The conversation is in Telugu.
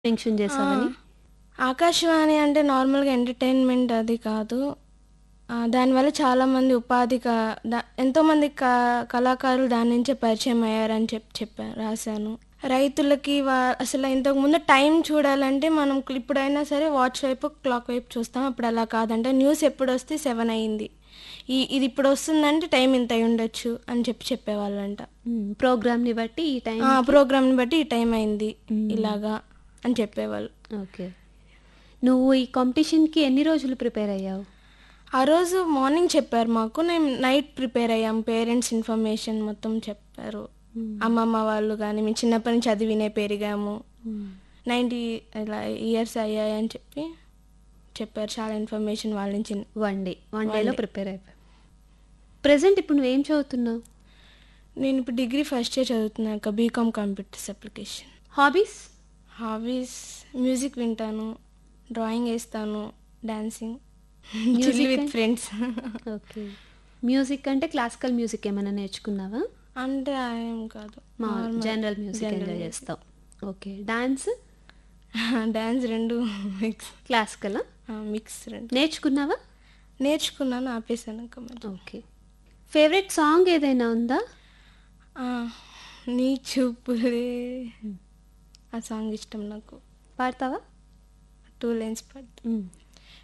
మెన్షన్ చేసావని ఆకాశవాణి అంటే నార్మల్గా ఎంటర్టైన్మెంట్ అది కాదు ఆ, దానివల్ల చాలామంది ఉపాధి క దా- ఎంతోమంది క కళాకారులు దాని నుంచే పరిచయం అయ్యారని చెప్పి చెప్పాను రాశాను రైతులకి వా అసలు ఇంతకు ముందు టైం చూడాలంటే మనం ఇప్పుడైనా సరే వాచ్ వైపు క్లాక్ వైపు చూస్తాం అప్పుడు అలా కాదంటే న్యూస్ ఎప్పుడు వస్తే సెవెన్ అయ్యింది ఈ ఇది ఇప్పుడు వస్తుందంటే టైం ఇంత అయి ఉండొచ్చు అని చెప్పి చెప్పేవాళ్ళంట ప్రోగ్రామ్ ని బట్టి ఈ టైం ఆ ప్రోగ్రామ్ని బట్టి ఈ టైం అయింది ఇలాగా అని చెప్పేవాళ్ళు ఓకే నువ్వు ఈ కాంపిటీషన్ కి ఎన్ని రోజులు ప్రిపేర్ అయ్యావు ఆ రోజు మార్నింగ్ చెప్పారు మాకు నేను నైట్ ప్రిపేర్ అయ్యాం పేరెంట్స్ ఇన్ఫర్మేషన్ మొత్తం చెప్పారు అమ్మమ్మ వాళ్ళు కానీ మేము చిన్నప్పటి నుంచి చదివినే పెరిగాము నైంటీ ఇలా ఇయర్స్ అయ్యాయని చెప్పి చెప్పారు చాలా ఇన్ఫర్మేషన్ వాళ్ళ నుంచి వన్ డే వన్ డేలో ప్రిపేర్ అయిపోయావు ప్రెసెంట్ ఇప్పుడు నువ్వేం చదువుతున్నావు నేను ఇప్పుడు డిగ్రీ ఫస్ట్ ఇయర్ చదువుతున్నాక BCom computers application hobbies hobbies music వింటాను డ్రాయింగ్ వేస్తాను dancing Music chill with and- friends okay music అంటే క్లాసికల్ మ్యూజిక్ ఏమైనా నేర్చుకున్నావా అంటే ఏం కాదు మా Normal. General music General enjoy music. చేస్తావు ఓకే డాన్స్ డాన్స్ రెండు మిక్స్ క్లాసికల్ మిక్స్ రెండు నేర్చుకున్నావా నేర్చుకున్నాను ఆపేసాను ఇంకా మరి. ఓకే ఫేవరెట్ సాంగ్ ఏదైనా ఉందా ఆ, నీ చూపులే ఆ సాంగ్ ఇష్టం నాకు పాడతావా టూ లైన్స్ పాడు